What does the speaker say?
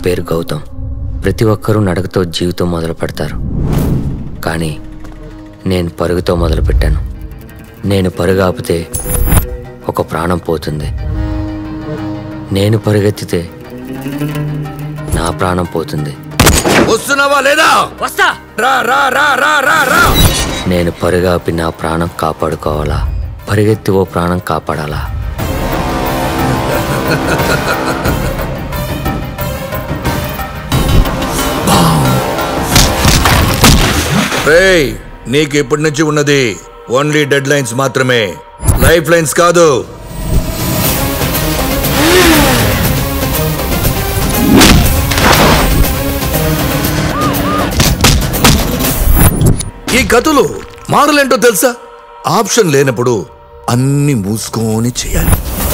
పేరు గౌతమ్ ప్రతి ఒక్కరూ నడకతో జీవితం మొదలు పెడతారు కానీ నేను పరుగుతో మొదలుపెట్టాను నేను పరుగు ఆపితే ఒక ప్రాణం పోతుంది నేను పరుగెత్తితే నా ప్రాణం పోతుంది వస్తున్నావా లేదా వస్తా రా రా రా రా రా రా నేను పరుగాపి నా ప్రాణం కాపాడుకోవాలా పరిగెత్తి ఓ ప్రాణం కాపాడాలా రేయ్ నీకు ఇప్పటి నుంచి ఉన్నది ఓన్లీ డెడ్ లైన్స్ మాత్రమే లైఫ్ లైన్స్ కాదు ఈ కథలు మారలేంటో తెలుసా ఆప్షన్ లేనప్పుడు అన్ని మూసుకొని చేయాలి